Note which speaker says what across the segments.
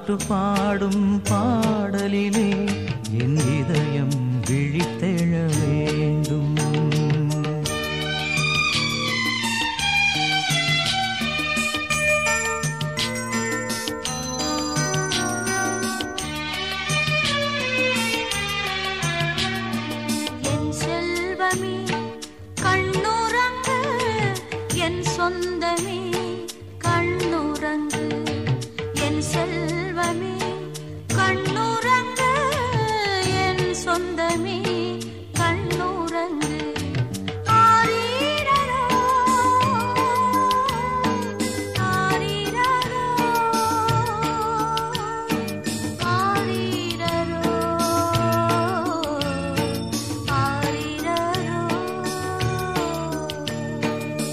Speaker 1: தாலாட்டு பாடும் பாடலிலே என் இதயம் விழித்தெழ வேண்டும்
Speaker 2: என் செல்வமே கண்ணுறங்கு என் சொந்தமே கண்ணுறங்கு என் செல்வமே கண்ணுறங்கு என் சொந்தமே கண்ணுறங்கு ஆரீரரோ, ஆரீரரோ, ஆரீரரோ, ஆரீரரோ.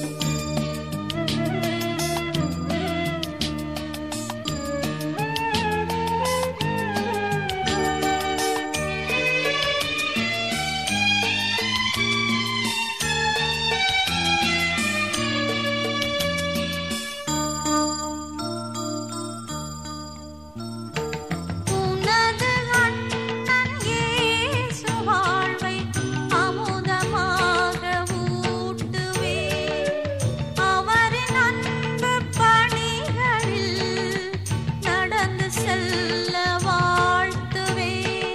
Speaker 2: உனது அண்ணன் இயேசு வாழ்வை அமுதமாக ஊட்டுவே அவரின் அன்பு பணிகளில் நடந்து செல்ல வாழ்த்துவே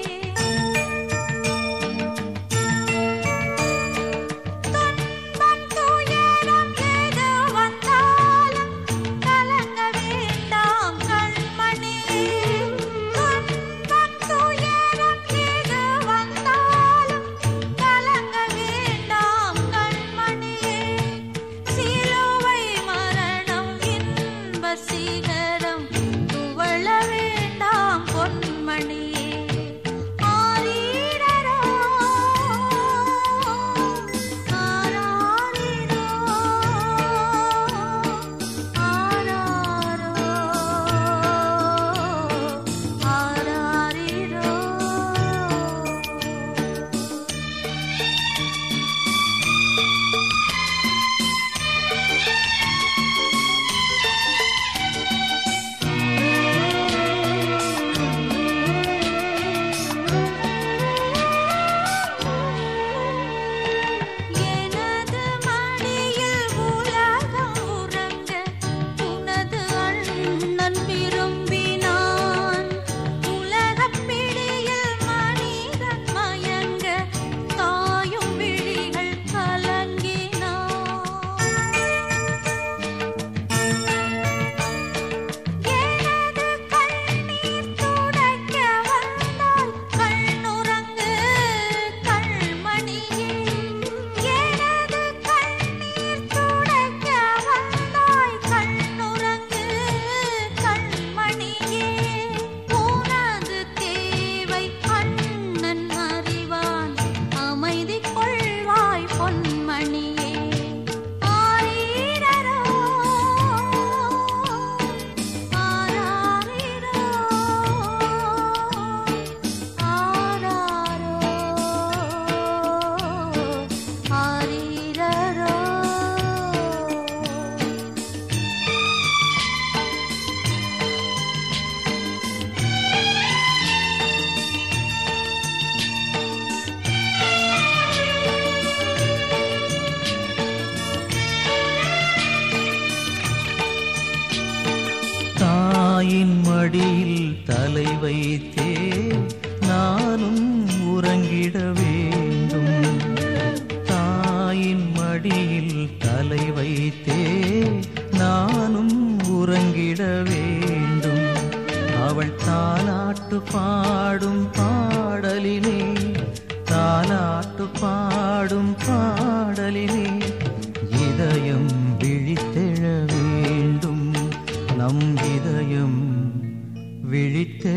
Speaker 2: துன்பம் துயரம் எது வந்தாலும் கலங்க வேண்டாம் கண்மணியே துன்பம் துயரம் எது வந்தாலும் கலங்க வேண்டாம் கண்மணியே சிலுவை மரணம் இன்ப சிகரம் துவள வேண்டாம் பொன்மணியே ஆரீரரோ ஆராரிரோ ஆராரோ ஆராரிரோ எனது மடியில் உலகம் உறங்க உனது அண்ணன் விரும்பினான் உலகப் பிடியில் மனிதன் மயங்க தாயும் விழிகள் கலங்கினான் எனது கண்ணீர் துடைக்க வந்தால் கண்ணுறங்கு கண்மணியே எனது கண்ணீர் துடைக்க வந்தாய் கண்ணுறங்கு கண்மணியே உனது தேவை அண்ணன் அறிவான் அமைதி கொள்வாய் பொன்மணியே ஆரீரரோ ஆராரிரோ ஆராரோ ஆரீரரோ
Speaker 1: தாயின் மடியில் தலை வைத்தே நானும் உறங்கிட வேண்டும் தாயின் மடியில் தலை வைத்தே நானும் உறங்கிட வேண்டும் அவள் தாலாட்டு பாடும் பாடலினே தாலாட்டு பாடும் பாடலினே இதயம் விழித்தெழ வேண்டும் நம் இதயம் விழித்தெழ